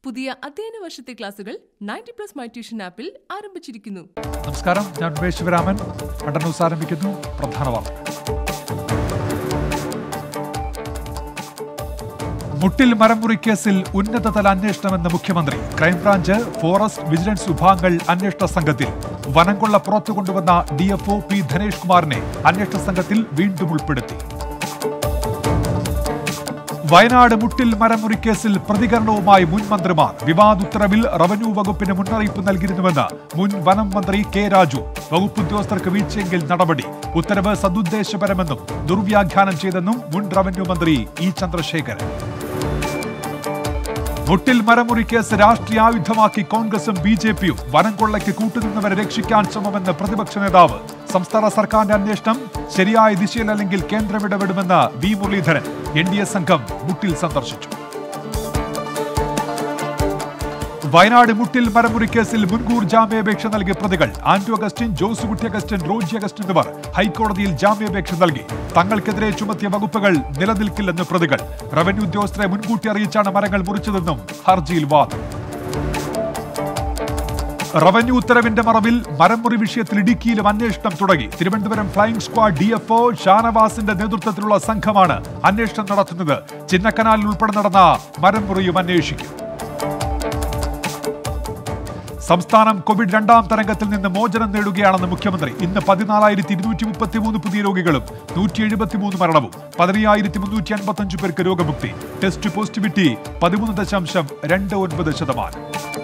പുതിയ അധ്യയന വർഷത്തെ ക്ലാസുകൾ നയൻറ്റി പ്ലസ് മൈ ട്യൂഷൻ ആപ്പിൽ ആരംഭിച്ചിരിക്കുന്നു നമസ്കാരം ഞാൻ ഉമേഷ് ശിവരാമൻ കണ്ടൻ ന്യൂസ് ആരംഭിക്കുന്നു പ്രധാന വാർത്തകൾ മുട്ടിൽ മരംമുറി കേസിൽ ഉന്നതതല അന്വേഷണമെന്ന് മുഖ്യമന്ത്രി ക്രൈംബ്രാഞ്ച് ഫോറസ്റ്റ് വിജിലൻസ് വിഭാഗങ്ങൾ അന്വേഷണ സംഘത്തിൽ വനംകൊള്ള പുറത്തു കൊണ്ടുവന്ന ഡിഎഫ്ഒ പി ധനേഷ് കുമാറിനെ അന്വേഷണ സംഘത്തിൽ വീണ്ടും ഉൾപ്പെടുത്തി വയനാട് മുട്ടിൽ മരമുറി കേസിൽ പ്രതികരണവുമായി മുൻ മന്ത്രിമാർ വിവാദ ഉത്തരവിൽ റവന്യൂ വകുപ്പിന് മുന്നറിയിപ്പ് നൽകിയിരുന്നുവെന്ന് മുൻ വനം മന്ത്രി കെ രാജു വകുപ്പ് ഉദ്യോഗസ്ഥർക്ക് വീഴ്ചയെങ്കിൽ നടപടി ഉത്തരവ് സതുദ്ദേശപരമെന്നും ദുർവ്യാഖ്യാനം ചെയ്തെന്നും മുൻ റവന്യൂ മന്ത്രി ഇ ചന്ദ്രശേഖരൻ മുട്ടിൽ മരമുറി കേസ് രാഷ്ട്രീയായുധമാക്കി കോൺഗ്രസും ബി ജെ പിയും വനം കൊള്ളയ്ക്ക് കൂട്ടുനിന്നവരെ രക്ഷിക്കാൻ ശ്രമമെന്ന് പ്രതിപക്ഷ നേതാവ് സംസ്ഥാന സർക്കാരിന്റെ അന്വേഷണം ശരിയായ ദിശയിലല്ലെങ്കിൽ കേന്ദ്രം ഇടപെടുമെന്ന് V Muraleedharan N D A സംഘം മുട്ടിൽ സന്ദർശിച്ചു വയനാട് മുട്ടിൽ മരമുറി കേസിൽ മുൻകൂർ ജാമ്യാപേക്ഷ നൽകിയ പ്രതികൾ ആന്റോ അഗസ്റ്റിൻ ജോസുകുട്ടി അഗസ്റ്റിൻ റോജി അഗസ്റ്റിൻ എന്നിവർ ഹൈക്കോടതിയിൽ ജാമ്യാപേക്ഷ നൽകി തങ്ങൾക്കെതിരെ ചുമത്തിയ വകുപ്പുകൾ നിലനിൽക്കില്ലെന്ന് പ്രതികൾ റവന്യൂ ഉദ്യോഗസ്ഥരെ മുൻകൂട്ടി അറിയിച്ചാണ് മരങ്ങൾ മുറിച്ചതെന്നും ഹർജിയിൽ വാദം റവന്യൂ ഉത്തരവിന്റെ മറവിൽ മരംമുറി വിഷയത്തിൽ ഇടുക്കിയിലും അന്വേഷണം തുടങ്ങി തിരുവനന്തപുരം ഫ്ലൈയിംഗ് സ്ക്വാഡ് ഡിഎഫ്ഒ ഷാനവാസിന്റെ നേതൃത്വത്തിലുള്ള സംഘമാണ് അന്വേഷണം നടത്തുന്നത് ചിന്നക്കനാലിൽ ഉൾപ്പെടെ നടന്ന മരംമുറിയും അന്വേഷിക്കും സംസ്ഥാനം കോവിഡ് രണ്ടാം തരംഗത്തിൽ നിന്ന് മോചനം നേടുകയാണെന്ന് മുഖ്യമന്ത്രി ഇന്ന് പതിനാലായിരത്തി ഇരുന്നൂറ്റി മുപ്പത്തിമൂന്ന് പുതിയ രോഗികളും നൂറ്റി എഴുപത്തിമൂന്ന് മരണവും പതിനയ്യായിരത്തി മുന്നൂറ്റി അൻപത്തഞ്ച് പേർക്ക് രോഗമുക്തി ടെസ്റ്റ് പോസിറ്റിവിറ്റി പതിമൂന്ന് ദശാംശം രണ്ട് ഒൻപത് ശതമാനം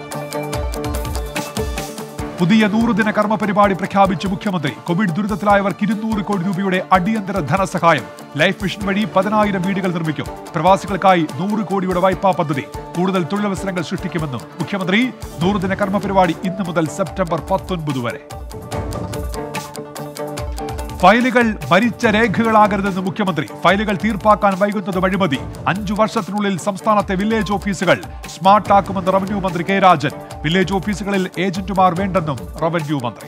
പുതിയ നൂറുദിന കർമ്മ പരിപാടി പ്രഖ്യാപിച്ച് മുഖ്യമന്ത്രി കോവിഡ് ദുരിതത്തിലായവർക്ക് ഇരുന്നൂറ് കോടി രൂപയുടെ അടിയന്തര ധനസഹായം ലൈഫ് മിഷൻ വഴി പതിനായിരം വീടുകൾ നിർമ്മിക്കും പ്രവാസികൾക്കായി നൂറ് കോടിയുടെ വായ്പാ പദ്ധതി കൂടുതൽ തൊഴിലവസരങ്ങൾ സൃഷ്ടിക്കുമെന്നും മുഖ്യമന്ത്രി നൂറുദിന കർമ്മ പരിപാടി ഇന്ന് മുതൽ സെപ്റ്റംബർ പത്തൊൻപത് വരെ ഫയലുകൾ മരിച്ച രേഖകളാകരുതെന്ന് മുഖ്യമന്ത്രി ഫയലുകൾ തീർപ്പാക്കാൻ വൈകുന്നത് അഴിമതി അഞ്ചു വർഷത്തിനുള്ളിൽ സംസ്ഥാനത്തെ വില്ലേജ് ഓഫീസുകൾ സ്മാർട്ട് ആക്കുമെന്ന് റവന്യൂ മന്ത്രി കെ രാജൻ വില്ലേജ് ഓഫീസുകളിൽ ഏജന്റുമാർ വേണ്ടെന്നും റവന്യൂ മന്ത്രി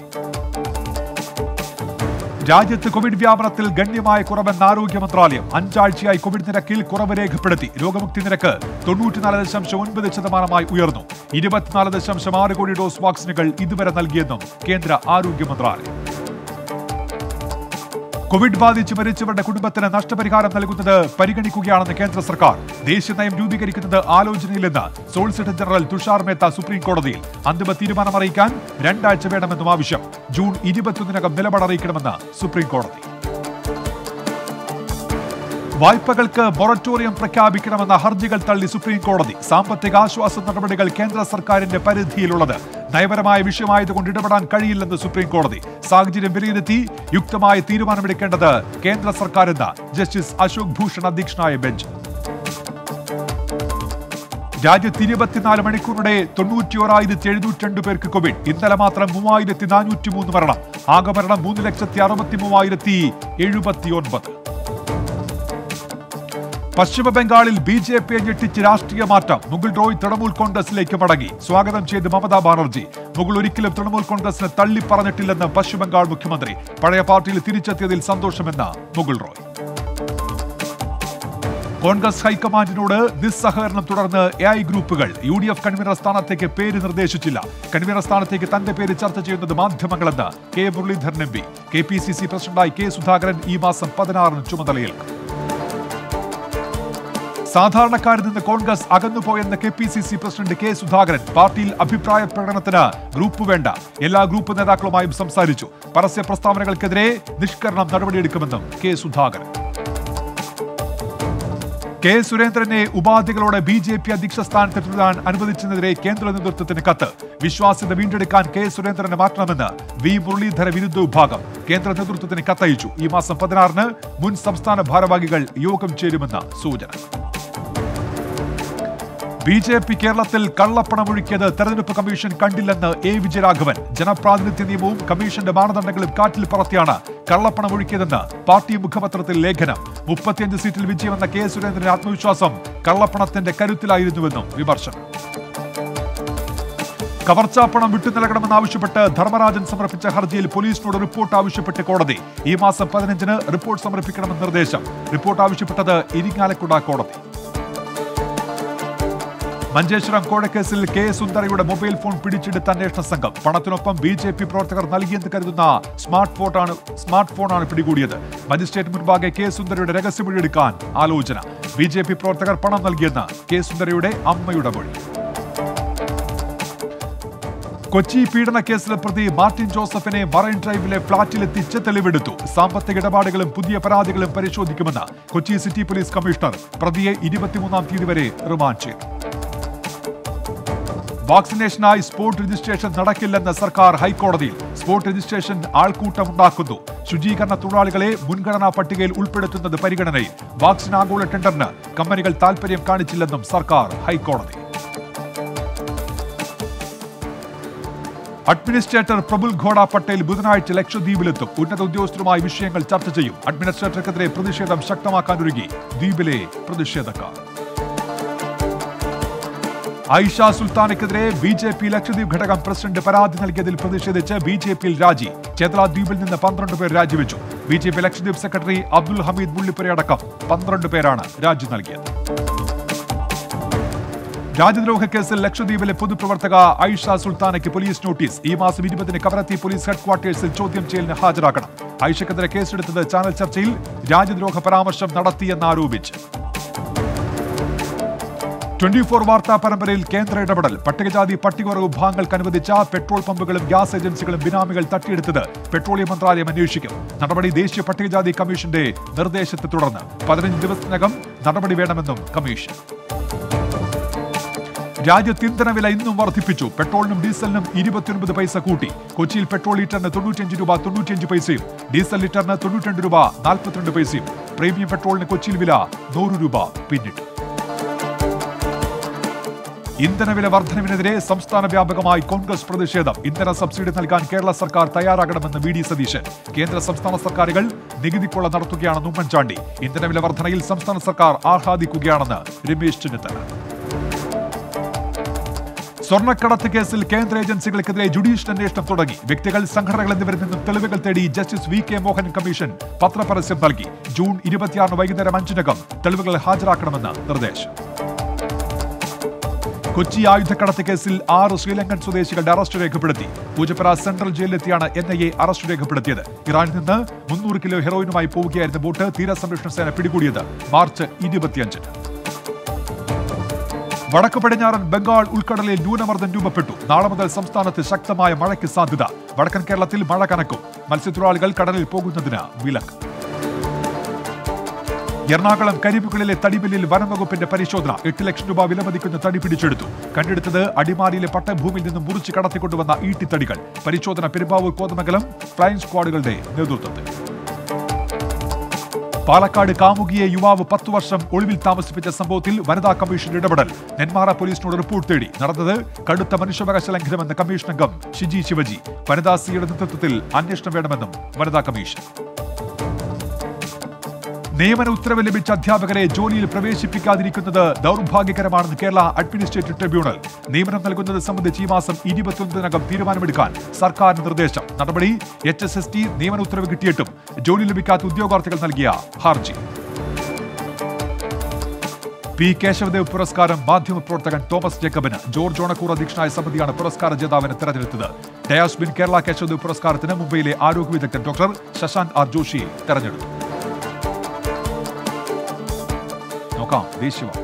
രാജ്യത്ത് കോവിഡ് വ്യാപനത്തിൽ ഗണ്യമായ കുറവെന്ന് ആരോഗ്യ മന്ത്രാലയം അഞ്ചാഴ്ചയായി കോവിഡ് നിരക്കിൽ കുറവ് രേഖപ്പെടുത്തി രോഗമുക്തി നിരക്ക് തൊണ്ണൂറ്റിനാല് ദശാംശം ഒൻപത് ശതമാനമായി ഉയർന്നു ഇരുപത്തിനാല് ദശാംശം ആറ് കോടി ഡോസ് വാക്സിനുകൾ ഇതുവരെ നൽകിയെന്നും കേന്ദ്ര ആരോഗ്യ മന്ത്രാലയം കോവിഡ് ബാധിച്ച് മരിച്ചവരുടെ കുടുംബത്തിന് നഷ്ടപരിഹാരം നൽകുന്നത് പരിഗണിക്കുകയാണെന്ന് കേന്ദ്ര സർക്കാർ ദേശീയ നയം രൂപീകരിക്കുന്നത് ആലോചനയിലെന്ന് solicitor general Tushar Mehta supreme കോടതിയിൽ അന്തിമ തീരുമാനം അറിയിക്കാൻ രണ്ടാഴ്ച വേണമെന്നും ആവശ്യം ജൂൺ ഇരുപത്തിയൊന്നിനകം നിലപാട് അറിയിക്കണമെന്ന് സുപ്രീം കോടതി വായ്പകൾക്ക് മൊറട്ടോറിയം പ്രഖ്യാപിക്കണമെന്ന ഹർജികൾ തള്ളി സുപ്രീം കോടതി സാമ്പത്തിക ആശ്വാസ നടപടികൾ കേന്ദ്ര സർക്കാരിന്റെ പരിധിയിലുള്ളത് നയപരമായ വിഷയമായതുകൊണ്ട് ഇടപെടാൻ കഴിയില്ലെന്ന് സുപ്രീം കോടതി സാഹചര്യം വിലയിരുത്തി യുക്തമായ തീരുമാനമെടുക്കേണ്ടത് കേന്ദ്ര സർക്കാരെന്ന് ജസ്റ്റിസ് അശോക് ഭൂഷൺ അധ്യക്ഷനായ ബെഞ്ച് രാജ്യത്ത് ഇരുപത്തിനാല് മണിക്കൂറിടെ തൊണ്ണൂറ്റിയോറായിരത്തി എഴുന്നൂറ്റി രണ്ട് പേർക്ക് കോവിഡ് ഇന്നലെ മാത്രം മൂവായിരത്തി നാനൂറ്റി മൂന്ന് മരണം ആകെ മരണം മൂന്ന് ലക്ഷത്തി അറുപത്തി മൂവായിരത്തി എഴുപത്തി ഒൻപത് പശ്ചിമ ബംഗാളിൽ ബി ജെ പിയെ ഞെട്ടിച്ച് രാഷ്ട്രീയ മാറ്റം മുകുൾ റോയ് തൃണമൂൽ കോൺഗ്രസിലേക്ക് മടങ്ങി സ്വാഗതം ചെയ്ത് മമതാ ബാനർജി മുകുൾ ഒരിക്കലും തൃണമൂൽ കോൺഗ്രസിനെ തള്ളിപ്പറഞ്ഞിട്ടില്ലെന്ന് പശ്ചിമ ബംഗാൾ മുഖ്യമന്ത്രി പഴയ പാർട്ടിയിൽ തിരിച്ചെത്തിയതിൽ സന്തോഷമെന്ന് മുകുൾ റോയ് കോൺഗ്രസ് ഹൈക്കമാൻഡിനോട് നിസ്സഹകരണം തുടർന്ന് എ ഐ ഗ്രൂപ്പുകൾ യു ഡി എഫ് കൺവീനർ സ്ഥാനത്തേക്ക് പേര് നിർദ്ദേശിച്ചില്ല കൺവീനർ സ്ഥാനത്തേക്ക് തന്റെ പേര് ചർച്ച ചെയ്യുന്നത് മാധ്യമങ്ങളെന്ന് K Muraleedharan M P K P C C പ്രസിഡന്റായി കെ സുധാകരൻ ഈ മാസം പതിനാറിന് ചുമതലയേൽക്കും സാധാരണക്കാരിൽ നിന്ന് കോൺഗ്രസ് അകന്നുപോയെന്ന് K P C C president K Sudhakaran പാർട്ടിയിൽ അഭിപ്രായ പ്രകടനത്തിന് ഗ്രൂപ്പ് വേണ്ട എല്ലാ ഗ്രൂപ്പ് നേതാക്കളുമായും സംസാരിച്ചു പരസ്യ പ്രസ്താവനകൾക്കെതിരെ നിഷ്കരണം നടപടിയെടുക്കുമെന്നും കെ സുധാകരൻ കെ സുരേന്ദ്രനെ ഉപാധികളോടെ ബി ജെ പി അധ്യക്ഷ സ്ഥാനത്ത് തുടരാൻ അനുവദിച്ചതിനെതിരെ കേന്ദ്ര നേതൃത്വത്തിന് കത്ത് വിശ്വാസ്യത വീണ്ടെടുക്കാൻ കെ സുരേന്ദ്രനെ മാറ്റണമെന്ന് വി മുരളീധര വിരുദ്ധ വിഭാഗം കേന്ദ്ര നേതൃത്വത്തിന് കത്തയച്ചു ഈ മാസം പതിനാറിന് മുൻ സംസ്ഥാന ഭാരവാഹികൾ യോഗം ചേരുമെന്ന സൂചന ബി ജെ പി കേരളത്തിൽ കള്ളപ്പണമൊഴുക്കിയത് തെരഞ്ഞെടുപ്പ് കമ്മീഷൻ കണ്ടില്ലെന്ന് എ വിജയരാഘവൻ ജനപ്രാതിനിധ്യ നിയമവും കമ്മീഷന്റെ മാനദണ്ഡങ്ങളും കാറ്റിൽ പറത്തിയാണ് കള്ളപ്പണമൊഴുക്കിയതെന്ന് പാർട്ടി മുഖപത്രത്തിൽ ലേഖനം മുപ്പത്തിയഞ്ച് സീറ്റിൽ വിജയമെന്ന കെ സുരേന്ദ്രന്റെ ആത്മവിശ്വാസം കള്ളപ്പണത്തിന്റെ കരുത്തിലായിരുന്നുവെന്നും വിമർശനം കവർച്ചാപ്പണം വിട്ടു നൽകണമെന്നാവശ്യപ്പെട്ട് ധർമ്മരാജൻ സമർപ്പിച്ച ഹർജിയിൽ പോലീസിനോട് റിപ്പോർട്ട് ആവശ്യപ്പെട്ട് കോടതി ഈ മാസം പതിനഞ്ചിന് റിപ്പോർട്ട് സമർപ്പിക്കണമെന്ന് നിർദ്ദേശം റിപ്പോർട്ട് ആവശ്യപ്പെട്ടത് ഇരിങ്ങാലക്കുട കോടതി മഞ്ചേശ്വരം കോഴക്കേസിൽ കെ സുന്ദരയുടെ മൊബൈൽ ഫോൺ പിടിച്ചെടുത്ത അന്വേഷണ സംഘം പണത്തിനൊപ്പം ബി ജെ പി പ്രവർത്തകർ നൽകിയെന്ന് കരുതുന്ന സ്മാർട്ട് ഫോണാണ് സ്മാർട്ട് ഫോണാണ് പിടികൂടിയത് മജിസ്ട്രേറ്റ് മുൻപാകെ കെ സുന്ദരയുടെ രഹസ്യമൊഴിയെടുക്കാൻ ആലോചന ബി ജെ പി പ്രവർത്തകർ പണം നൽകിയെന്ന് കെ സുന്ദരയുടെ അമ്മയുടെ മൊഴി കൊച്ചി പീഡന കേസിലെ പ്രതി മാർട്ടിൻ ജോസഫിനെ മറൈൻ ഡ്രൈവിലെ ഫ്ളാറ്റിലെത്തിച്ച് തെളിവെടുത്തു സാമ്പത്തിക ഇടപാടുകളും പുതിയ പരാതികളും പരിശോധിക്കുമെന്ന് കൊച്ചി സിറ്റി പോലീസ് കമ്മീഷണർ പ്രതിയെ ഇരുപത്തിമൂന്നാം തീയതി വരെ റിമാൻഡ് ചെയ്തു വാക്സിനേഷനായി സ്പോട്ട് രജിസ്ട്രേഷൻ നടക്കില്ലെന്ന് സർക്കാർ ഹൈക്കോടതിയിൽ സ്പോട്ട് രജിസ്ട്രേഷൻ ആൾക്കൂട്ടമുണ്ടാക്കുന്നു ശുചീകരണ തൊഴിലാളികളെ മുൻഗണനാ പട്ടികയിൽ ഉൾപ്പെടുത്തുന്നത് പരിഗണനയിൽ വാക്സിൻ ആഗോള ടെൻഡറിന് കമ്പനികൾ താൽപര്യം കാണിച്ചില്ലെന്നും സർക്കാർ ഹൈക്കോടതി അഡ്മിനിസ്ട്രേറ്റർ പ്രബുൽ ഘോഡ പട്ടേൽ ബുധനാഴ്ച ലക്ഷദ്വീപിലെത്തും ഉന്നത ഉദ്യോഗസ്ഥരുമായി വിഷയങ്ങൾ ചർച്ച ചെയ്യും അഡ്മിനിസ്ട്രേറ്റർക്കെതിരെ പ്രതിഷേധം ശക്തമാക്കാനൊരുങ്ങി ദ്വീപിലെ പ്രതിഷേധക്കാർ ഐഷ സുൽത്താനയ്ക്കെതിരെ ബി ജെ പി ലക്ഷദ്വീപ് ഘടകം പ്രസിഡന്റ് പരാതി നൽകിയതിൽ പ്രതിഷേധിച്ച് ബി ജെ പിയിൽ രാജി ചേതല ദ്വീപിൽ നിന്ന് പന്ത്രണ്ട് പേർ രാജിവെച്ചു B J P Lakshadweep secretary Abdul Hameed Mullippura അടക്കം പന്ത്രണ്ട് പേരാണ് രാജി നൽകിയത് രാജ്യദ്രോഹ കേസിൽ ലക്ഷദ്വീപിലെ പൊതുപ്രവർത്തക ഐഷ സുൽത്താനയ്ക്ക് പോലീസ് നോട്ടീസ് ഈ മാസം ഇരുപതിന് കവരത്തി പോലീസ് ഹെഡ്ക്വാർട്ടേഴ്സിൽ ചോദ്യം ചെയ്യലിന് ഹാജരാക്കണം ഐഷയ്ക്കെതിരെ കേസെടുത്തത് ചാനൽ ചർച്ചയിൽ രാജ്യദ്രോഹ പരാമർശം നടത്തിയെന്നാരോപിച്ച് ട്വന്റി ഫോർ വാർത്താ പരമ്പരയിൽ കേന്ദ്ര ഇടപെടൽ പട്ടികജാതി പട്ടികവർഗ വിഭാഗങ്ങൾക്ക് അനുവദിച്ച പെട്രോൾ പമ്പുകളും ഗ്യാസ് ഏജൻസികളും ബിനാമികൾ തട്ടിയെടുത്തത് പെട്രോളിയം മന്ത്രാലയം അന്വേഷിക്കും നടപടി ദേശീയ പട്ടികജാതി കമ്മീഷന്റെ നിർദ്ദേശത്തെ തുടർന്ന് പതിനഞ്ച് ദിവസത്തിനകം നടപടി വേണമെന്നും കമ്മീഷൻ രാജ്യത്ത് ഇന്ധനവില ഇന്നും വർദ്ധിപ്പിച്ചു പെട്രോളിനും ഡീസലിനും ഇരുപത്തിയൊൻപത് പൈസ കൂട്ടി കൊച്ചിയിൽ പെട്രോൾ ലിറ്ററിന് തൊണ്ണൂറ്റിയഞ്ച് രൂപ തൊണ്ണൂറ്റിയഞ്ച് പൈസയും ഡീസൽ ലിറ്ററിന് തൊണ്ണൂറ്റിരണ്ട് രൂപ നാൽപ്പത്തിരണ്ട് പൈസയും പ്രീമിയം പെട്രോളിന് കൊച്ചിയിൽ വില നൂറ് രൂപ പിന്നിട്ടു ഇന്ധനവില വർധനവിനെതിരെ സംസ്ഥാന വ്യാപകമായി കോൺഗ്രസ് പ്രതിഷേധം ഇന്ധന സബ്സിഡി നൽകാൻ കേരള സർക്കാർ തയ്യാറാകണമെന്ന് വി ഡി സതീശൻ കേന്ദ്ര സംസ്ഥാന സർക്കാരുകൾ നികുതിക്കൊള്ള നടത്തുകയാണെന്ന് ഉമ്മൻചാണ്ടി ഇന്ധനവില വർധനയിൽ സംസ്ഥാന സർക്കാർ ആഹ്ലാദിക്കുകയാണെന്ന് രമേശ് ചെന്നിത്തല സ്വർണ്ണക്കടത്ത് കേസിൽ കേന്ദ്ര ഏജൻസികൾക്കെതിരെ ജുഡീഷ്യൽ അന്വേഷണം തുടങ്ങി വ്യക്തികൾ സംഘടനകൾ എന്നിവരിൽ നിന്നും തെളിവുകൾ തേടി ജസ്റ്റിസ് വി കെ മോഹൻ കമ്മീഷൻ പത്രപരസ്യം നൽകി ജൂൺ ഇരുപത്തിയാറിന് വൈകുന്നേരം അഞ്ചിനകം തെളിവുകൾ ഹാജരാക്കണമെന്ന് നിർദ്ദേശം കൊച്ചി ആയുധക്കടത്ത് കേസിൽ ആറ് ശ്രീലങ്കൻ സ്വദേശികളുടെ അറസ്റ്റ് രേഖപ്പെടുത്തി പൂജപ്പുര സെൻട്രൽ ജയിലിലെത്തിയാണ് എൻ ഐ എ അറസ്റ്റ് രേഖപ്പെടുത്തിയത് ഇറാനിൽ നിന്ന് മുന്നൂറ് കിലോ ഹെറോയിനുമായി പോവുകയായിരുന്ന ബോട്ട് തീരസംരക്ഷണ സേന പിടികൂടിയത് മാർച്ച് ഇരുപത്തിയഞ്ചിന് വടക്ക് പടിഞ്ഞാറൻ ബംഗാൾ ഉൾക്കടലിൽ ന്യൂനമർദ്ദം രൂപപ്പെട്ടു നാളെ മുതൽ സംസ്ഥാനത്ത് ശക്തമായ മഴയ്ക്ക് സാധ്യത വടക്കൻ കേരളത്തിൽ മഴ കനക്കും മത്സ്യത്തൊഴിലാളികൾ കടലിൽ പോകുന്നതിന് വിലക്ക് എറണാകുളം കരിമുകളിലെ തടിമില്ലിൽ വനംവകുപ്പിന്റെ പരിശോധന എട്ട് ലക്ഷം രൂപ വിലമതിക്കുന്ന തടി പിടിച്ചെടുത്തു കണ്ടെടുത്തത് അടിമാലിയിലെ പട്ടഭൂമിയിൽ നിന്നും മുറിച്ച് കടത്തിക്കൊണ്ടുവന്ന ഈട്ടിത്തടികൾ പരിശോധന പെരുമ്പാവൂർ കോതമംഗലം ഫ്ലൈയിങ് സ്ക്വാഡുകളുടെ നേതൃത്വത്തിൽ പാലക്കാട് കാമുകിയെ യുവാവ് പത്തു വർഷം ഒളിവിൽ താമസിപ്പിച്ച സംഭവത്തിൽ വനിതാ കമ്മീഷൻ ഇടപെടൽ നെന്മാറ പോലീസിനോട് റിപ്പോർട്ട് തേടി നടന്നത് കടുത്ത മനുഷ്യാവകാശ ലംഘനമെന്ന് കമ്മീഷൻ അംഗം ഷിജി ശിവജി വനിതാ സിയുടെ നേതൃത്വത്തിൽ അന്വേഷണം വേണമെന്നും വനിതാ കമ്മീഷൻ നിയമന ഉത്തരവ് ലഭിച്ച അധ്യാപകരെ ജോലിയിൽ പ്രവേശിപ്പിക്കാതിരിക്കുന്നത് ദൗർഭാഗ്യകരമാണെന്ന് കേരള അഡ്മിനിസ്ട്രേറ്റീവ് ട്രിബ്യൂണൽ നിയമനം നൽകുന്നത് സംബന്ധിച്ച് ഈ മാസം ഇരുപത്തിയൊൻപതിനകം തീരുമാനമെടുക്കാൻ സർക്കാരിന് നിർദ്ദേശം നടപടി എച്ച് എസ് എസ് ടി നിയമന ഉത്തരവ് കിട്ടിയിട്ടും ജോലി ലഭിക്കാത്ത ഉദ്യോഗാർത്ഥികൾ നൽകിയ ഹർജി പി കേശവദേവ് പുരസ്കാരം മാധ്യമപ്രവർത്തകൻ തോമസ് ജേക്കബിന് ജോർജ് ഓണക്കൂർ അധ്യക്ഷനായ സമിതിയാണ് പുരസ്കാര ജേതാവിനെ തെരഞ്ഞെടുത്തത് ഡയാസ്ബിൻ കേരള കേശവദേവ് പുരസ്കാരത്തിന് മുംബൈയിലെ ആരോഗ്യ വിദഗ്ധൻ ഡോക്ടർ ശശാന്ത് ആർ ജോഷിയെ തെരഞ്ഞെടുത്തു നോക്കാം ദേശീയവാർത്ത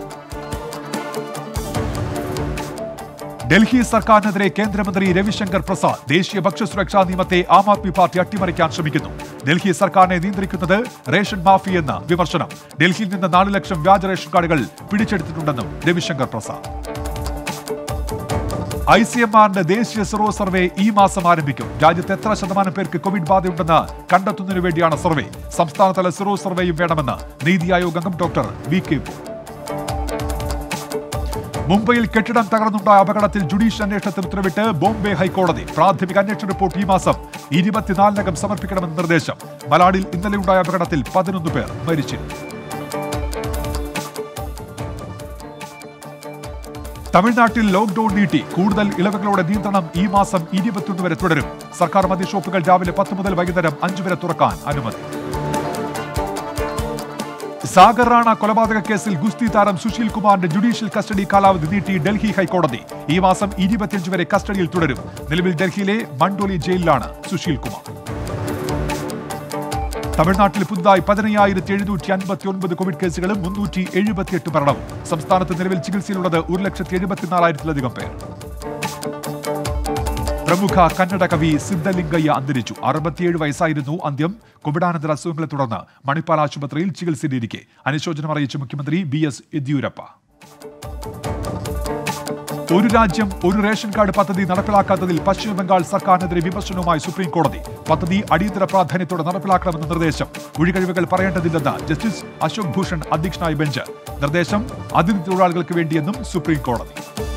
ഡൽഹി സർക്കാരിനെതിരെ കേന്ദ്രമന്ത്രി രവിശങ്കർ പ്രസാദ് ദേശീയ ഭക്ഷ്യസുരക്ഷാ നിയമത്തെ ആം ആദ്മി പാർട്ടി അട്ടിമറിക്കാൻ ശ്രമിക്കുന്നു ഡൽഹി സർക്കാരിനെ നിയന്ത്രിക്കുന്നത് റേഷൻ മാഫിയെന്ന് വിമർശനം ഡൽഹിയിൽ നിന്ന് നാല് ലക്ഷം വ്യാജ റേഷൻ കാർഡുകൾ പിടിച്ചെടുത്തിട്ടുണ്ടെന്നും Ravishankar Prasad I C M ആറിന്റെ ദേശീയ സെറോ സർവേ ഈ മാസം ആരംഭിക്കും രാജ്യത്ത് എത്ര ശതമാനം പേർക്ക് കോവിഡ് ബാധയുണ്ടെന്ന് കണ്ടെത്തുന്നതിനു വേണ്ടിയാണ് സർവേ സംസ്ഥാനതല സെറോ സർവേയും വേണമെന്ന് നീതി ആയോഗ് അംഗം ഡോക്ടർ വി കെ പോൾ മുംബൈയിൽ കെട്ടിടം തകർന്നുണ്ടായ അപകടത്തിൽ ജുഡീഷ്യൽ അന്വേഷണത്തിന് ഉത്തരവിട്ട് ബോംബെ ഹൈക്കോടതി പ്രാഥമിക അന്വേഷണ റിപ്പോർട്ട് ഈ മാസം ഇരുപത്തിനാലിനകം സമർപ്പിക്കണമെന്ന് നിർദ്ദേശം മലാഡിൽ ഇന്നലെയുണ്ടായ അപകടത്തിൽ പതിനൊന്ന് പേർ മരിച്ചിരുന്നു തമിഴ്നാട്ടിൽ ലോക്ഡൌൺ നീട്ടി കൂടുതൽ ഇളവുകളോടെ നിയന്ത്രണം ഈ മാസം ഇരുപത്തിയൊന്ന് വരെ തുടരും സർക്കാർ മദ്യഷോപ്പുകൾ രാവിലെ പത്ത് മുതൽ വൈകുന്നേരം അഞ്ച് വരെ തുറക്കാൻ അനുമതി സാഗർ റാണ കൊലപാതക കേസിൽ ഗുസ്തി താരം സുശീൽ കുമാറിന്റെ ജുഡീഷ്യൽ കസ്റ്റഡി കാലാവധി നീട്ടി ഡൽഹി ഹൈക്കോടതി ഈ മാസം ഇരുപത്തിയഞ്ച് വരെ കസ്റ്റഡിയിൽ തുടരും നിലവിൽ ഡൽഹിയിലെ മണ്ടോലി ജയിലിലാണ് സുശീൽ കുമാർ തമിഴ്നാട്ടിൽ പുതുതായി പതിനയ്യായിരത്തി എഴുന്നൂറ്റി അൻപത്തി ഒൻപത് കോവിഡ് കേസുകളും മുന്നൂറ്റി എഴുപത്തിയെട്ട് മരണവും സംസ്ഥാനത്ത് നിലവിൽ ചികിത്സയിലുള്ളത് ഒരു ലക്ഷത്തി എഴുപത്തിനാലായിരത്തിലധികം പേർ പ്രമുഖ കന്നഡ കവി സിദ്ധലിംഗയ്യ അന്തരിച്ചു അറുപത്തിയേഴ് വയസ്സായിരുന്നു അന്ത്യം കോവിഡാനന്തര അസുഖങ്ങളെ തുടർന്ന് മണിപ്പാൽ ആശുപത്രിയിൽ ചികിത്സയിലിരിക്കെ അനുശോചനം അറിയിച്ച മുഖ്യമന്ത്രി ബി എസ് യെദ്യൂരപ്പ ഒരു രാജ്യം ഒരു റേഷൻ കാർഡ് പദ്ധതി നടപ്പിലാക്കാത്തതിൽ പശ്ചിമ ബംഗാൾ സർക്കാരിനെതിരെ വിമർശനവുമായി സുപ്രീം കോടതി പദ്ധതി അടിയന്തര പ്രാധാന്യത്തോടെ നടപ്പിലാക്കണമെന്ന നിർദ്ദേശം ഒഴികഴിവുകൾ പറയേണ്ടതില്ലെന്ന് ജസ്റ്റിസ് അശോക് ഭൂഷൺ അധ്യക്ഷനായ ബെഞ്ച് നിർദ്ദേശം അതിഥി തൊഴിലാളികൾക്ക് വേണ്ടിയെന്നും സുപ്രീം കോടതി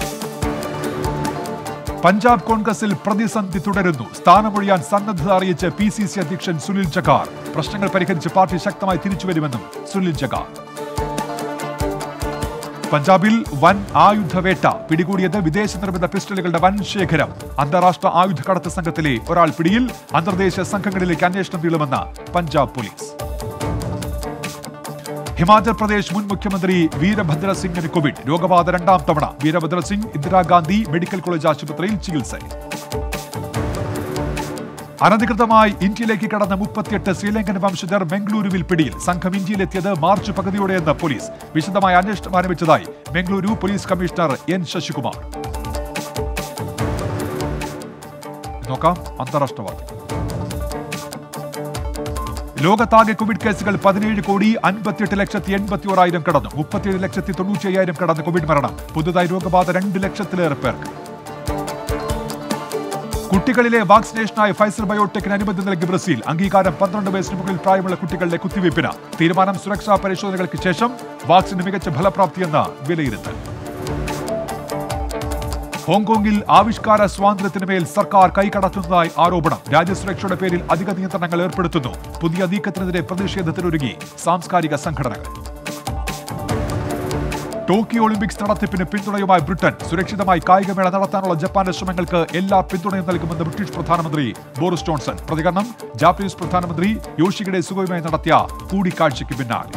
പഞ്ചാബ് കോൺഗ്രസിൽ പ്രതിസന്ധി തുടരുന്നു സ്ഥാനമൊഴിയാൻ സന്നദ്ധത അറിയിച്ച് പി സി സി അധ്യക്ഷൻ സുനിൽ ജഗാർ പ്രശ്നങ്ങൾ പരിഹരിച്ച് പാർട്ടി ശക്തമായി തിരിച്ചുവരുമെന്നും സുനിൽ ജഗാർ പഞ്ചാബിൽ വൻ ആയുധവേട്ട പിടികൂടിയത് വിദേശ നിർമ്മിത പിസ്റ്റളുകളുടെ വൻ ശേഖരം അന്താരാഷ്ട്ര ആയുധ കടത്ത് സംഘത്തിലെ ഒരാൾ പിടിയിൽ അന്തർദേശീയ സംഘങ്ങളിലേക്ക് അന്വേഷണം നീളുമെന്ന് പഞ്ചാബ് പോലീസ് ഹിമാചൽ പ്രദേശ് മുൻ മുഖ്യമന്ത്രി വീരഭദ്ര സിംഗിന് കോവിഡ് രോഗബാധ രണ്ടാം തവണ വീരഭദ്ര സിംഗ് ഇന്ദിരാഗാന്ധി മെഡിക്കൽ കോളേജ് ആശുപത്രിയിൽ ചികിത്സയിൽ അനധികൃതമായി ഇന്ത്യയിലേക്ക് കടന്ന മുപ്പത്തിയെട്ട് ശ്രീലങ്കൻ വംശജർ ബംഗളൂരുവിൽ പിടിയിൽ സംഘം ഇന്ത്യയിലെത്തിയത് മാർച്ച് പകുതിയോടെയെന്ന് പോലീസ് വിശദമായ അന്വേഷണം ആരംഭിച്ചതായി ബംഗളൂരു പോലീസ് കമ്മീഷണർ എൻ ശശികുമാർ നോക്കാം അന്താരാഷ്ട്ര വാർത്തകൾ ലോകത്താകെ കോവിഡ് കേസുകൾ പതിനേഴ് കോടി അൻപത്തിയെട്ട് ലക്ഷത്തി എൺപത്തി ഓരായിരം കടന്നു മുപ്പത്തിയേഴ് ലക്ഷത്തി തൊണ്ണൂറ്റി അയ്യായിരം കടന്ന് കോവിഡ് മരണം പുതുതായി രോഗബാധ രണ്ട് ലക്ഷത്തിലേറെ പേർക്ക് കുട്ടികളിലെ വാക്സിനേഷനായി ഫൈസർ ബയോടെക്കിന് അനുമതി നൽകി ബ്രസീൽ അംഗീകാരം പന്ത്രണ്ട് വയസ്സിന് മുകളിൽ പ്രായമുള്ള കുട്ടികളുടെ കുത്തിവയ്പ്പിന് തീരുമാനം സുരക്ഷാ പരിശോധനകൾക്ക് ശേഷം വാക്സിന് മികച്ച ഫലപ്രാപ്തിയെന്ന് വിലയിരുത്തൽ ഹോങ്കോങ്ങിൽ ആവിഷ്കാര സ്വാതന്ത്ര്യത്തിന് മേൽ സർക്കാർ കൈകടത്തുന്നതായി ആരോപണം രാജ്യസുരക്ഷയുടെ പേരിൽ അധിക നിയന്ത്രണങ്ങൾ ഏർപ്പെടുത്തുന്നു പുതിയ നീക്കത്തിനെതിരെ പ്രതിഷേധത്തിനൊരുങ്ങി സാംസ്കാരിക സംഘടനകൾ ടോക്കിയോ ഒളിമ്പിക്സ് നടത്തിപ്പിന് പിന്തുണയുമായി ബ്രിട്ടൻ സുരക്ഷിതമായി കായികമേള നടത്താനുള്ള ജപ്പാന്റെ ശ്രമങ്ങൾക്ക് എല്ലാ പിന്തുണയും നൽകുമെന്ന് ബ്രിട്ടീഷ് പ്രധാനമന്ത്രി ബോറിസ് ജോൺസൺ പ്രതികരണം ജാപ്പനീസ് പ്രധാനമന്ത്രി യോഷിയുടെ സുഖവുമായി നടത്തിയ കൂടിക്കാഴ്ചയ്ക്ക് പിന്നാലെ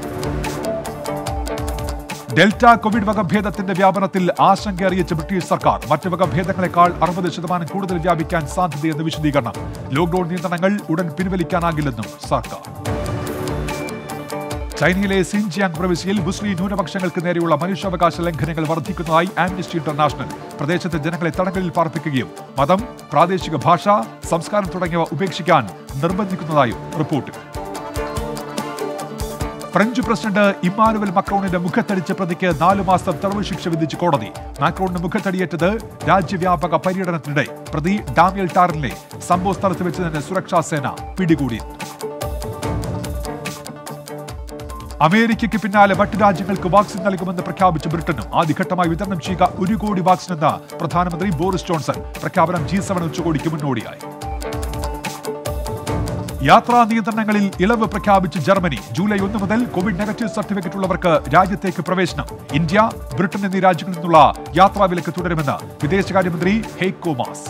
ഡെൽറ്റ കോവിഡ് വകഭേദത്തിന്റെ വ്യാപനത്തിൽ ആശങ്ക അറിയിച്ച ബ്രിട്ടീഷ് സർക്കാർ മറ്റ് വകഭേദങ്ങളെക്കാൾ അറുപത് ശതമാനം കൂടുതൽ വ്യാപിക്കാൻ സാധ്യതയെന്ന് വിശദീകരണം ലോക്ഡൌൺ നിയന്ത്രണങ്ങൾ ഉടൻ പിൻവലിക്കാനാകില്ലെന്നും സർക്കാർ ചൈനയിലെ സിൻജിയാങ് പ്രവിശ്യയിൽ മുസ്ലിം ന്യൂനപക്ഷങ്ങൾക്ക് നേരെയുള്ള മനുഷ്യാവകാശ ലംഘനങ്ങൾ വർദ്ധിക്കുന്നതായി ആംനസ്റ്റി ഇന്റർനാഷണൽ പ്രദേശത്തെ ജനങ്ങളെ തടങ്കലിൽ പാർപ്പിക്കുകയും മതം പ്രാദേശിക ഭാഷ സംസ്കാരം തുടങ്ങിയവ ഉപേക്ഷിക്കാൻ നിർബന്ധിക്കുന്നതായും റിപ്പോർട്ട് ഫ്രഞ്ച് പ്രസിഡന്റ് ഇമ്മാനുവൽ മക്രോണിന്റെ മുഖത്തടിച്ച പ്രതിക്ക് നാലു മാസം തടവ് ശിക്ഷ വിധിച്ച് കോടതി മാക്രോണിന് മുഖത്തടിയേറ്റത് രാജ്യവ്യാപക പര്യടനത്തിനിടെ പ്രതി ഡാമിയൽ ടാറിനെ സംഭവ സ്ഥലത്ത് വെച്ച് തന്നെ സുരക്ഷാ സേന പിടികൂടി അമേരിക്കയ്ക്ക് പിന്നാലെ മറ്റു രാജ്യങ്ങൾക്ക് വാക്സിൻ നൽകുമെന്ന് പ്രഖ്യാപിച്ച ബ്രിട്ടനും ആദ്യഘട്ടമായി വിതരണം ചെയ്യുക ഒരു കോടി വാക്സിൻ എന്ന് പ്രധാനമന്ത്രി ബോറിസ് ജോൺസൺ പ്രഖ്യാപനം ജി സെവൻ ഉച്ചകോടിക്ക് മുന്നോടിയായി യാത്രാ നിയന്ത്രണങ്ങളിൽ ഇളവ് പ്രഖ്യാപിച്ച് ജർമ്മനി ജൂലൈ ഒന്ന് മുതൽ കോവിഡ് നെഗറ്റീവ് സർട്ടിഫിക്കറ്റ് ഉള്ളവർക്ക് രാജ്യത്തേക്ക് പ്രവേശനം ഇന്ത്യ ബ്രിട്ടൻ എന്നീ രാജ്യങ്ങളിൽ നിന്നുള്ള യാത്രാ വിലക്ക് തുടരുമെന്ന് വിദേശകാര്യമന്ത്രി ഹെയ്ക്കോ മാസ്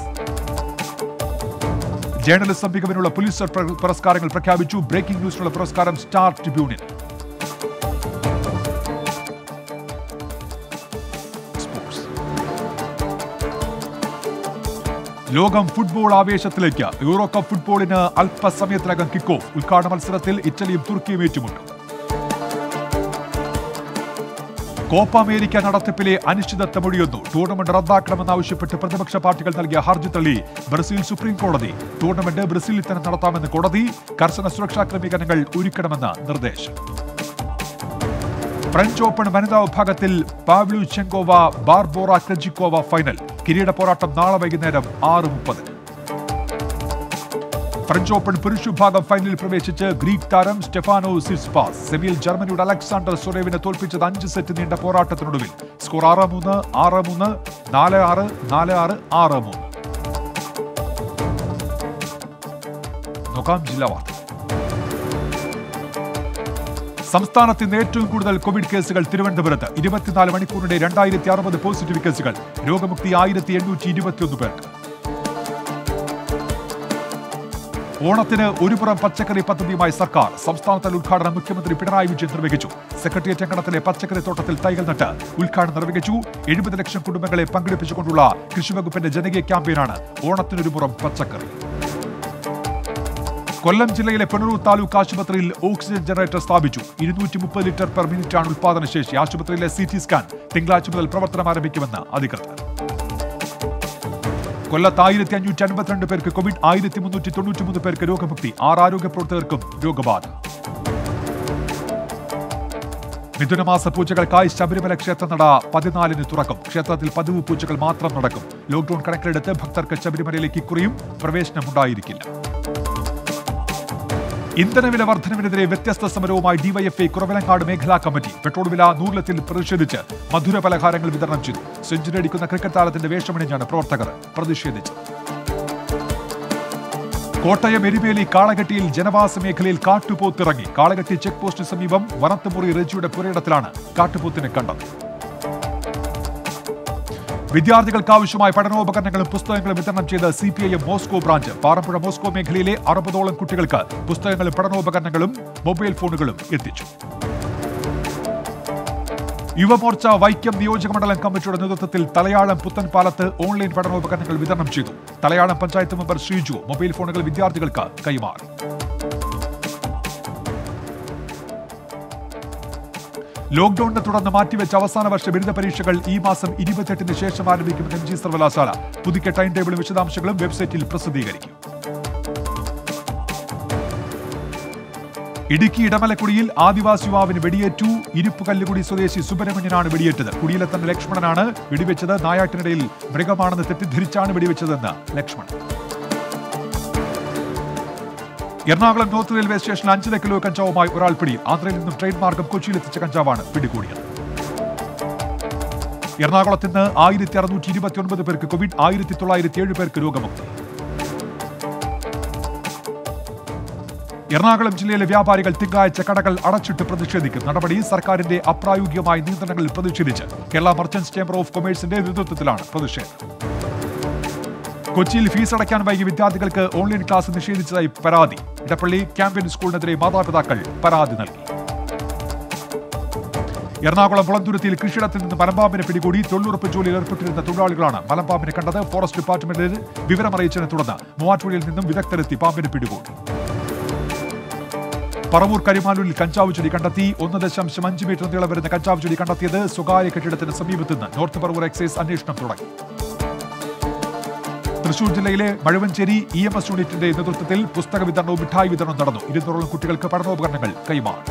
ജേർണലിസം മികവിനുള്ള പുലിസർ പുര- പുരസ്കാരങ്ങൾ പ്രഖ്യാപിച്ചു ബ്രേക്കിംഗ് ന്യൂസിനുള്ള പുരസ്കാരം സ്റ്റാർ ട്രിബ്യൂണിന് സ്പോർട്സ് ലോകം ഫുട്ബോൾ ആവേശത്തിലേക്ക് യൂറോ കപ്പ് ഫുട്ബോളിന് അല്പസമയത്തിനകം കിക്ക് ഓഫ് ഉദ്ഘാടന മത്സരത്തിൽ ഇറ്റലിയും തുർക്കിയും ഏറ്റുമുട്ടും കോപ്പ അമേരിക്ക നടത്തിപ്പിലെ അനിശ്ചിതത്വം ഒഴിയുന്നു ടൂർണമെന്റ് റദ്ദാക്കണമെന്നാവശ്യപ്പെട്ട് പ്രതിപക്ഷ പാർട്ടികൾ നൽകിയ ഹർജി തള്ളി ബ്രസീൽ സുപ്രീം കോടതി ടൂർണമെന്റ് ബ്രസീലിൽ തന്നെ നടത്താമെന്ന് കോടതി കർശന സുരക്ഷാ ക്രമീകരണങ്ങൾ ഒരുക്കണമെന്ന് നിർദ്ദേശം ഫ്രഞ്ച് ഓപ്പൺ വനിതാ വിഭാഗത്തിൽ പാവ്ലു ചെങ്കോവ ബാർബോറ ക്രജിക്കോവ ഫൈനൽ കിരീട പോരാട്ടം നാളെ വൈകുന്നേരം ആറ് മുപ്പതിന് ഫ്രഞ്ച് ഓപ്പൺ പുരുഷ വിഭാഗം ഫൈനലിൽ പ്രവേശിച്ച് ഗ്രീക്ക് താരം സ്റ്റെഫാനോ സിസ്പാസ് സെമിയിൽ ജർമ്മനിയുടെ അലക്സാണ്ടർ സൊറേവിനെ തോൽപ്പിച്ചത് അഞ്ച് സെറ്റ് നീണ്ട പോരാട്ടത്തിനൊടുവിൽ സ്കോർ ആറ് മൂന്ന് ആറ് മൂന്ന് നാല് ആറ് നാല് ആറ് ആറ് മൂന്ന് നോക്കാം ജില്ലാ വാർത്ത സംസ്ഥാനത്ത് ഇന്ന് ഏറ്റവും കൂടുതൽ കോവിഡ് കേസുകൾ തിരുവനന്തപുരത്ത് ഇരുപത്തിനാല് മണിക്കൂറിനിടെ രണ്ടായിരത്തി അറുപത് പോസിറ്റീവ് കേസുകൾ രോഗമുക്തി ആയിരത്തി എണ്ണൂറ്റി ഇരുപത്തിയൊന്ന് പേർക്ക് ഓണത്തിന് ഒരു പുറം പച്ചക്കറി പദ്ധതിയുമായി സർക്കാർ സംസ്ഥാനതല ഉദ്ഘാടനം മുഖ്യമന്ത്രി പിണറായി വിജയൻ നിർവഹിച്ചു സെക്രട്ടേറിയറ്റ് അങ്കണത്തിലെ പച്ചക്കറി തോട്ടത്തിൽ തൈകൾ നട്ട് ഉദ്ഘാടനം നിർവഹിച്ചു എഴുപത് ലക്ഷം കുടുംബങ്ങളെ പങ്കെടുപ്പിച്ചുകൊണ്ടുള്ള കൃഷിവകുപ്പിന്റെ ജനകീയ ക്യാമ്പയിനാണ് ഓണത്തിനൊരു പുറം പച്ചക്കറി കൊല്ലം ജില്ലയിലെ പുനലൂർ താലൂക്ക് ആശുപത്രിയിൽ ഓക്സിജൻ ജനറേറ്റർ സ്ഥാപിച്ചു ഇരുന്നൂറ്റി മുപ്പത് ലിറ്റർ പെർ മിനിറ്റാണ് ഉൽപാദന ശേഷി ആശുപത്രിയിലെ സി ടി സ്കാൻ തിങ്കളാഴ്ച മുതൽ പ്രവർത്തനം ആരംഭിക്കുമെന്ന് അധികൃതർ കൊല്ലത്ത് ആയിരത്തി അഞ്ഞൂറ്റി അൻപത്തിരണ്ട് പേർക്ക് കോവിഡ് ആയിരത്തി മുന്നൂറ്റി തൊണ്ണൂറ്റി മൂന്ന് പേർക്ക് രോഗമുക്തി ആറ് ആരോഗ്യ പ്രവർത്തകർക്കും രോഗബാധ മിഥുനമാസ പൂജകൾക്കായി ശബരിമല ക്ഷേത്രനട പതിനാലിന് തുറക്കും ക്ഷേത്രത്തിൽ പതിവ് പൂജകൾ മാത്രം നടക്കും ലോക്ഡൌൺ കണക്കിലെടുത്ത് ഭക്തർക്ക് ശബരിമലയിലേക്ക് ഇക്കുറിയും പ്രവേശനമുണ്ടായിരിക്കില്ല ഇന്ധനവില വർധനവിനെതിരെ വ്യത്യസ്ത സമരവുമായി ഡിവൈഎഫ്ഐ കുറവിലങ്ങാട് മേഖലാ കമ്മിറ്റി പെട്രോൾ വില നൂറിലെത്തിൽ പ്രതിഷേധിച്ച് മധുര പലഹാരങ്ങൾ വിതരണം ചെയ്തു സെഞ്ചുറി അടിക്കുന്ന ക്രിക്കറ്റ് താരത്തിന്റെ വേഷമണിഞ്ഞാണ് പ്രവർത്തകർ പ്രതിഷേധിച്ചത് കോട്ടയം എരിമേലി കാളകെട്ടിയിൽ ജനവാസ മേഖലയിൽ കാട്ടുപോത്തിറങ്ങി കാളകെട്ടി ചെക്ക് പോസ്റ്റിന് സമീപം വനത്തുമുറി റജിയുടെ പുരയിടത്തിലാണ് കാട്ടുപോത്തിനെ കണ്ടത് വിദ്യാർത്ഥികൾക്ക് ആവശ്യമായ പഠനോപകരണങ്ങളും പുസ്തകങ്ങളും വിതരണം ചെയ്ത C P I M Moscow branch Parappuzha Moscow മേഖലയിലെ അറുപതോളം കുട്ടികൾക്ക് പുസ്തകങ്ങളും പഠനോപകരണങ്ങളും മൊബൈൽ ഫോണുകളും എത്തിച്ചു യുവമോർച്ച വൈക്കം നിയോജക മണ്ഡലം കമ്മിറ്റിയുടെ നേതൃത്വത്തിൽ തലയാളം പുത്തൻപാലത്ത് ഓൺലൈൻ പഠനോപകരണങ്ങൾ വിതരണം ചെയ്തു തലയാളം പഞ്ചായത്ത് മെമ്പർ ശ്രീജു മൊബൈൽ ഫോണുകൾ വിദ്യാർത്ഥികൾക്ക് കൈമാറി ലോക്ഡൌണിനെ തുടർന്ന് മാറ്റിവെച്ച അവസാന വർഷ ബിരുദ പരീക്ഷകൾ ഈ മാസം ഇരുപത്തെട്ടിന് ശേഷം ആരംഭിക്കുമെന്ന് എം ജി സർവകലാശാല പുതുക്കിയ ടൈം ടേബിളും വിശദാംശങ്ങളും വെബ്സൈറ്റിൽ പ്രസിദ്ധീകരിക്കും ഇടുക്കി ഇടമലക്കുടിയിൽ ആദിവാസി യുവാവിന് വെടിയേറ്റു ഇരുപ്പുകല്ലുകുടി സ്വദേശി സുബ്രഹ്മണ്യനാണ് വെടിയേറ്റത് കുടിയിലെത്തുന്ന ലക്ഷ്മണനാണ് വെടിവെച്ചത് നായാട്ടിനിടയിൽ മൃഗമാണെന്ന് തെറ്റിദ്ധരിച്ചാണ് വെടിവെച്ചതെന്ന് ലക്ഷ്മണൻ എറണാകുളം നോർത്ത് റെയിൽവേ സ്റ്റേഷനിൽ അഞ്ചര കിലോ കഞ്ചാവുമായി ഒരാൾ പിടിയിൽ ആന്ധ്രയിൽ നിന്നും ട്രെയിൻ മാർഗം കൊച്ചിയിലെത്തിച്ച കഞ്ചാവാണ് പിടികൂടിയത് എറണാകുളത്ത് ഇന്ന് ആയിരത്തി അറുന്നൂറ്റി ഇരുപത്തിയൊൻപത് പേർക്ക് കോവിഡ് ആയിരത്തി തൊള്ളായിരത്തി ഏഴ് പേർക്ക് രോഗമുക്തി എറണാകുളം ജില്ലയിലെ വ്യാപാരികൾ തിങ്കളാഴ്ച കടകൾ അടച്ചിട്ട് പ്രതിഷേധിക്കും നടപടി സർക്കാരിന്റെ അപ്രായോഗികമായ നിയന്ത്രണങ്ങളിൽ പ്രതിഷേധിച്ച് കേരള മർച്ചന്റ്സ് ചേംബർ ഓഫ് കൊമേഴ്സിന്റെ നേതൃത്വത്തിലാണ് പ്രതിഷേധം കൊച്ചിയിൽ ഫീസ് അടയ്ക്കാൻ വൈകി വിദ്യാർത്ഥികൾക്ക് ഓൺലൈൻ ക്ലാസ് നിഷേധിച്ചതായി പരാതി ഇടപ്പള്ളി ക്യാമ്പയിൻ സ്കൂളിനെതിരെ മാതാപിതാക്കൾ പരാതി നൽകി എറണാകുളം കുളന്തുരുത്തിയിൽ കൃഷിയിടത്തിൽ നിന്ന് മലമ്പാമ്പിനെ പിടികൂടി തൊഴിലുറപ്പ് ജോലിയിൽ ഏർപ്പെട്ടിരുന്ന തൊഴിലാളികളാണ് മലമ്പാമ്പിനെ കണ്ടത് ഫോറസ്റ്റ് ഡിപ്പാർട്ട്മെന്റിൽ വിവരമറിയിച്ചതിനെ തുടർന്ന് മൂവാറ്റുപുഴയിൽ നിന്നും വിദഗ്ധരെത്തി പാമ്പിനെ പിടികൂടി പറവൂർ കരിമാലൂരിൽ കഞ്ചാവ് ചെടി കണ്ടെത്തി ഒന്ന് ദശാംശം അഞ്ച് മീറ്റർ നീളം വരുന്ന കഞ്ചാവ് ചെടി കണ്ടെത്തിയത് സ്വകാര്യ കെട്ടിടത്തിന് സമീപത്ത് നിന്ന് നോർത്ത് പറവൂർ എക്സൈസ് അന്വേഷണം തുടങ്ങി തൃശൂർ ജില്ലയിലെ മഴവഞ്ചേരി ഇ എം എസ് യൂണിറ്റിന്റെ നേതൃത്വത്തിൽ പുസ്തക വിതരണവും മിഠായി വിതരണവും നടന്നു ഇരുന്നൂറോളം കുട്ടികൾക്ക് പഠനോപകരണങ്ങൾ കൈമാറി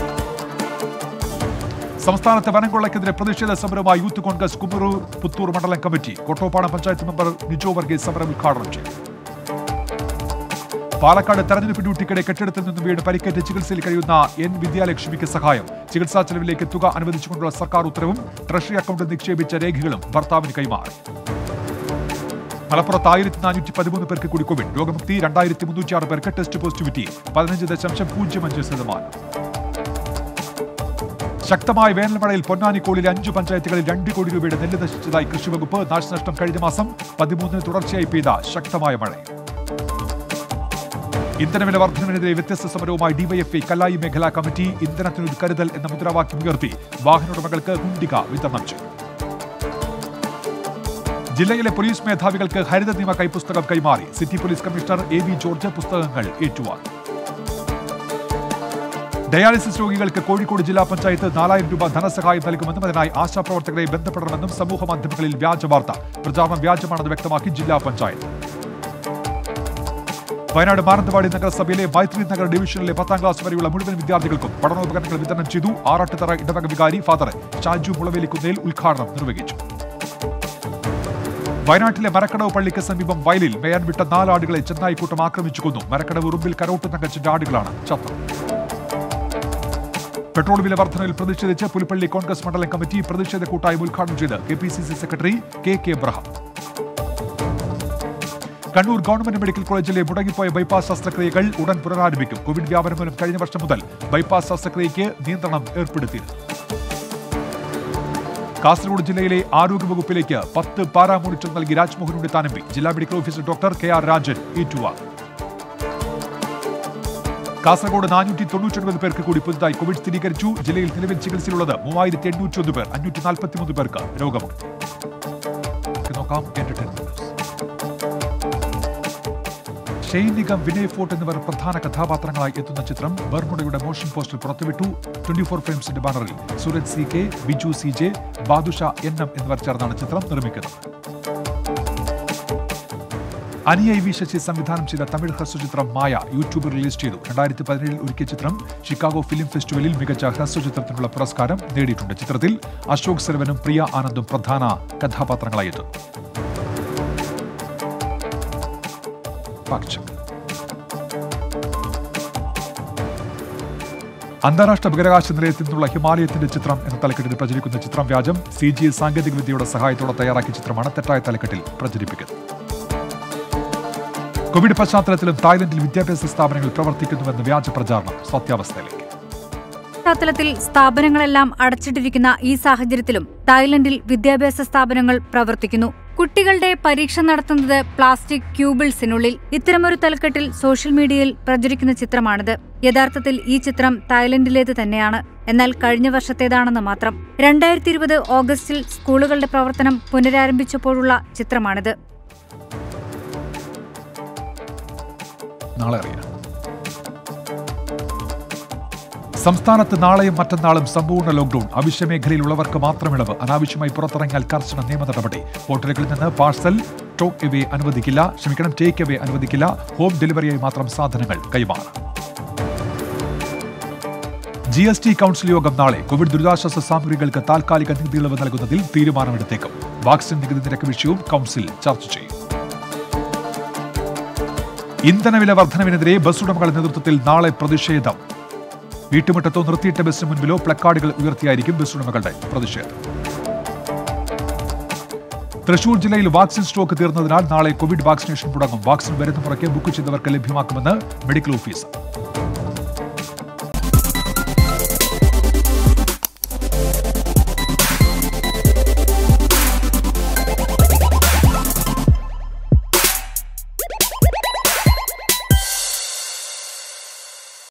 സംസ്ഥാനത്തെ വനംകൊള്ളയ്ക്കെതിരെ പ്രതിഷേധ സമരവുമായി യൂത്ത് കോൺഗ്രസ് കുമറൂർ പുത്തൂർ മണ്ഡലം കമ്മിറ്റി കോട്ടോപ്പാടം പഞ്ചായത്ത് മെമ്പർ നിജോ വർഗീസ് സമരം ഉദ്ഘാടനം ചെയ്തു പാലക്കാട് തെരഞ്ഞെടുപ്പ് ഡ്യൂട്ടിക്കിടെ കെട്ടിടത്തിൽ നിന്നും വീണ് പരിക്കേറ്റ് ചികിത്സയിൽ കഴിയുന്ന എൻ വിദ്യാലക്ഷ്മിക്ക് സഹായം ചികിത്സാ ചെലവിലേക്ക് തുക അനുവദിച്ചുകൊണ്ടുള്ള സർക്കാർ ഉത്തരവും ട്രഷറി അക്കൗണ്ടിൽ നിക്ഷേപിച്ച രേഖകളും ഭർത്താവിന് കൈമാറി മലപ്പുറത്ത് ആയിരത്തി നാനൂറ്റി പതിമൂന്ന് പേർക്ക് കൂടി കോവിഡ് രോഗമുക്തി രണ്ടായിരത്തി മുന്നൂറ്റി ആറ് പേർക്ക് ടെസ്റ്റ് പോസിറ്റിവിറ്റി പതിനഞ്ച് ദശാംശം പൂജ്യം അഞ്ച് ശതമാനം ശക്തമായ വേനൽമഴയിൽ പൊന്നാനിക്കോളിലെ അഞ്ച് പഞ്ചായത്തുകളിൽ രണ്ട് കോടി രൂപയുടെ നെല്ല് നശിച്ചതായി കൃഷിവകുപ്പ് നാശനഷ്ടം കഴിഞ്ഞ മാസം പതിമൂന്നിന് തുടർച്ചയായി പെയ്ത ശക്തമായ മഴ ഇന്ധനവില വർധനവിനെതിരെ വ്യത്യസ്ത സമരവുമായി ഡിവൈഎഫ്ഐ കല്ലായി മേഖലാ കമ്മിറ്റി ഇന്ധനത്തിനൊരു കരുതൽ എന്ന മുദ്രാവാക്യം ഉയർത്തി വാഹനോടമകൾക്ക് ഹുണ്ടിക വിതരണം ചെയ്തു ജില്ലയിലെ പോലീസ് മേധാവികൾക്ക് ഹരിത നിയമ കൈപ്പുസ്തകം കൈമാറി city police commissioner A V George പുസ്തകങ്ങൾ ഏറ്റുവാങ്ങി ഡയാലിസിസ് രോഗികൾക്ക് കോഴിക്കോട് ജില്ലാ പഞ്ചായത്ത് നാലായിരം രൂപ ധനസഹായം നൽകുമെന്നും അതിനായി ആശാപ്രവർത്തകരെ ബന്ധപ്പെടണമെന്നും സമൂഹ മാധ്യമങ്ങളിൽ വ്യാജ വാർത്ത പ്രചാരണം വ്യാജമാണെന്ന് വ്യക്തമാക്കി ജില്ലാ പഞ്ചായത്ത് വയനാട് മാനന്തവാടി നഗരസഭയിലെ മൈത്രി നഗർ ഡിവിഷനിലെ പത്താം ക്ലാസ് വരെയുള്ള മുഴുവൻ വിദ്യാർത്ഥികൾക്കും പഠനോപകരണങ്ങൾ വിതരണം ചെയ്തു ആറാട്ടുതറ ഇടവക വികാരി ഫാദർ ഷാജു മുളവേലിക്കുന്നേൽ ഉദ്ഘാടനം നിർവഹിച്ചു വയനാട്ടിലെ മരക്കടവ് പള്ളിക്ക് സമീപം വയലിൽ മേയാൻ വിട്ട നാലാടുകളെ ചെന്നായിക്കൂട്ടം ആക്രമിച്ചു കൊന്നു മരക്കടവ് ഉറുമ്പിൽ കരോട്ട് തങ്കച്ചിന്റെ ആടുകളാണ് ചത്തത് പെട്രോൾ വില വർധനയിൽ പ്രതിഷേധിച്ച് പുലിപ്പള്ളി കോൺഗ്രസ് മണ്ഡലം കമ്മിറ്റി പ്രതിഷേധ കൂട്ടായ്മ ഉദ്ഘാടനം ചെയ്ത് K P C C secretary K K Abraham Kannur government medical കോളേജിലെ മുടങ്ങിപ്പോയ ബൈപ്പാസ് ശസ്ത്രക്രിയകൾ ഉടൻ പുനരാരംഭിക്കും കോവിഡ് വ്യാപനം മൂലം കഴിഞ്ഞ വർഷം മുതൽ ബൈപ്പാസ് ശസ്ത്രക്രിയയ്ക്ക് നിയന്ത്രണം ഏർപ്പെടുത്തിയിരുന്നു കാസർഗോഡ് ജില്ലയിലെ ആരോഗ്യവകുപ്പിലേക്ക് പത്ത് പാരാമോണിറ്റർ നൽകി രാജ്മോഹൻ ഉണ്ണിത്താൻ എം പി ജില്ലാ medical officer doctor K R Rajan ഏറ്റുവാങ്ങി കാസർഗോഡ് നാനൂറ്റി തൊണ്ണൂറ്റൊൻപത് പേർക്ക് കൂടി പുതുതായി കോവിഡ് സ്ഥിരീകരിച്ചു ജില്ലയിൽ നിലവിൽ ചികിത്സയിലുള്ളത് മൂവായിരത്തി എണ്ണൂറ്റി ഒന്ന് പേർ അഞ്ഞൂറ്റി നാൽപ്പത്തിമൂന്ന് പേർക്ക് രോഗമുക്തി നമുക്ക് നോക്കാം എന്റർടൈൻമെന്റ് ന്യൂസ്. ഷെയ്ൻ നിഗം വിനയ് ഫോർട്ട് എന്നിവർ പ്രധാന കഥാപാത്രങ്ങളായി എത്തുന്ന ചിത്രം ബർമുഡയുടെ മോഷൻ പോസ്റ്റർ പുറത്തുവിട്ടു ട്വന്റി ഫോർ ഫ്രെയിംസിന്റെ ബാനറിൽ Sooraj C K Biju C J Badusha N M എന്നിവർ ചേർന്നാണ് ചിത്രം നിർമ്മിക്കുന്നത് അനിയ വി ശശി സംവിധാനം ചെയ്ത തമിഴ് ഹ്രസ്വചിത്രം മായ യൂട്യൂബിൽ റിലീസ് ചെയ്തു രണ്ടായിരത്തി പതിനേഴിൽ ഒരുക്കിയ ചിത്രം ഷിക്കാഗോ ഫിലിം ഫെസ്റ്റിവലിൽ മികച്ച ഹ്രസ്വചിത്രത്തിനുള്ള പുരസ്കാരം നേടിയിട്ടുണ്ട് ചിത്രത്തിൽ അശോക് സെൽവനും പ്രിയ ആനന്ദും പ്രധാന കഥാപാത്രങ്ങളായി എത്തുന്നു പാക്ചം അന്താരാഷ്ട്ര ബഹിരാകാശ നിലയത്തിൽ നിന്നുള്ള ഹിമാലയത്തിന്റെ ചിത്രം എന്ന തലക്കെട്ടിൽ പ്രചരിക്കുന്ന ചിത്രം വ്യാജം സി ജി സാങ്കേതിക വിദ്യയുടെ സഹായത്തോടെ തയ്യാറാക്കിയ ചിത്രമാണ് തെറ്റായ തലക്കെട്ടിൽ പ്രചരിപ്പിക്കുന്നത് കോവിഡ് പശ്ചാത്തലത്തിലും തായ്ലൻഡിൽ വിദ്യാഭ്യാസ സ്ഥാപനങ്ങൾ പ്രവർത്തിക്കുന്നുവെന്ന് വ്യാജ പ്രചാരണം സത്യാവസ്ഥയിലേക്ക് പശ്ചാത്തലത്തിൽ സ്ഥാപനങ്ങളെല്ലാം അടച്ചിട്ടിരിക്കുന്ന ഈ സാഹചര്യത്തിലും തായ്ലൻഡിൽ വിദ്യാഭ്യാസ സ്ഥാപനങ്ങൾ പ്രവർത്തിക്കുന്നു കുട്ടികളുടെ പരീക്ഷ നടത്തുന്നത് പ്ലാസ്റ്റിക് ക്യൂബിൾസിനുള്ളിൽ ഇത്തരമൊരു തലക്കെട്ടിൽ സോഷ്യൽ മീഡിയയിൽ പ്രചരിക്കുന്ന ചിത്രമാണിത് യഥാർത്ഥത്തിൽ ഈ ചിത്രം തായ്ലൻഡിലേത് തന്നെയാണ് എന്നാൽ കഴിഞ്ഞ വർഷത്തേതാണെന്ന് മാത്രം രണ്ടായിരത്തി ഇരുപത് ഓഗസ്റ്റിൽ സ്കൂളുകളുടെ പ്രവർത്തനം പുനരാരംഭിച്ചപ്പോഴുള്ള ചിത്രമാണിത് നാളെ അറിയാം സംസ്ഥാനത്ത് നാളെയും മറ്റന്നാളും സമ്പൂർണ്ണ ലോക്ഡൌൺ അവശ്യ മേഖലയിലുള്ളവർക്ക് മാത്രം ഇളവ് അനാവശ്യമായി പുറത്തിറങ്ങിയാൽ കർശന നിയമ നടപടി ഹോട്ടലുകളിൽ നിന്ന് പാഴ്സൽ ടോക്ക് എവേ അനുവദിക്കില്ല ക്ഷമിക്കണം ടേക്ക് എവേ അനുവദിക്കില്ല ഹോം ഡെലിവറിയായി മാത്രം സാധനങ്ങൾ കൈമാറാം ജി എസ് ടി കൗൺസിൽ യോഗം നാളെ കോവിഡ് ദുരിതാശ്വാസ സാമഗ്രികൾക്ക് താൽക്കാലിക നികുതി ഇളവ് നൽകുന്നതിൽ തീരുമാനമെടുത്തേക്കും വാക്സിൻ നികുതി നിരക്ക് വിഷയവും കൗൺസിൽ ചർച്ച ചെയ്യും ഇന്ധനവില വർധനവിനെതിരെ ബസ് ഉടമകളുടെ നേതൃത്വത്തിൽ നാളെ പ്രതിഷേധം വീട്ടുമുറ്റത്തോ നിർത്തിയിട്ട ബസിന് മുൻപിലോ പ്ലക്കാർഡുകൾ ഉയർത്തിയായിരിക്കും ബസ് ഉടമകളുടെ പ്രതിഷേധം തൃശൂർ ജില്ലയിൽ വാക്സിൻ സ്റ്റോക്ക് തീർന്നതിനാൽ നാളെ കോവിഡ് വാക്സിനേഷൻ തുടങ്ങും വാക്സിൻ വരുന്ന മുറയ്ക്ക് ബുക്ക് ചെയ്തവർക്ക് ലഭ്യമാക്കുമെന്ന് മെഡിക്കൽ ഓഫീസർ